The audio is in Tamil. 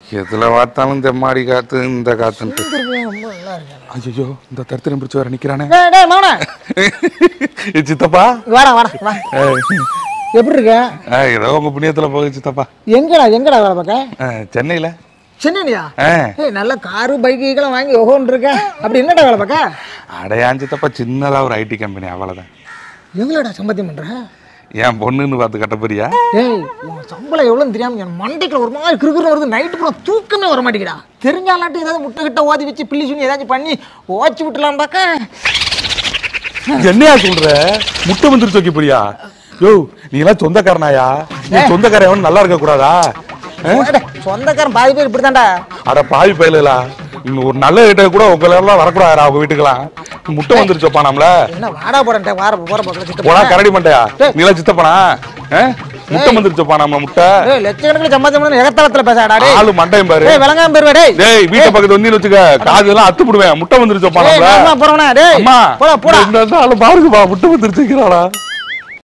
எதுல பார்த்தாலும் தெம்மாடி காத்து இந்த காத்துன்ட்டு ரொம்ப நல்லா இருக்கு ஐயோ இந்த தருத்திரம் பிடிச்சு வர நிக்கிறானே டேய் டேய் மவனே ஏய், சித்தப்பா வாடா வாடா வா ஏய், எப்படி இருக்க ஏய், ஏதோ உங்க புண்ணியத்துல போகுது சித்தப்பா எங்கடா எங்கடா வேலை பார்க்க ஏய், சென்னையில சென்னையா ஏய், ஏய் நல்ல காரு பைக்குகளாம் வாங்கி ஓஹோன்னு இருக்க அப்படி என்னடா வேலை பார்க்க அடையான் சித்தப்பா சின்னதா ஒரு ஐடி கம்பெனி அவ்வளவுதான் எங்களடா சம்பாத்தியம் பண்ற என் பொண்ணுன்னு பார்த்து கட்ட போறியா டேய் உன் சம்பளம் எவ்வளோன்னு தெரியாம என் மண்டைக்குள்ள ஒரு மாதிரி கிறுக்குறு வருது நைட்டு பூரா தூக்கமே வர மாட்டேங்கிறா தெரிஞ்சாலாட்டி ஏதாவது முட்டை கிட்ட ஓதி வச்சு பில்லி சுண்ணி ஏதாச்சும் பண்ணி ஓச்சு விட்டுலாம் பார்க்க என்னையா சொல்ற முட்டை வந்துருச்சு வைக்க போறியா யோ நீ எல்லாம் சொந்தக்காரனாயா நீ சொந்தக்காரன் எவனும் நல்லா இருக்க கூடாதா போடா, சொந்தக்காரன் பாதி பேர் இப்படித்தான்டா அட பாவி பயலுகளா இன்னும் ஒரு நல்ல கிட்ட கூட உங்களை எல்லாம் வரக்கூடாதா அவங்க வீட்டுக்கெல்லாம் முட்டை வந்துருச்சு நம்மள என்ன வாடா போடா வார போற பக்கத்துல போனா சித்த கரடி மண்டையா நீ எல்லாம் சித்தப்பனா ஆ? முட்டை வந்துருச்சப்பா நம்ம முட்டை டேய் லட்சக்கணக்கில் சம்பாத்தியம் பண்ணி எகத்தளத்துல பேசாடா டேய் ஆளு மண்டையும் பாரு டேய் விளங்காம பேருவா டேய் டேய் வீட்டை பக்கத்து வந்து வச்சுக்க காது எல்லாம் அத்து போடுவேன் முட்டை வந்துருச்சப்பா டேய் நம்மள அம்மா போறவனா டேய் அம்மா போடா போடா இந்த ஆளு பாருங்கப்பா முட்டை வந்துருச்சுக்கிறாளா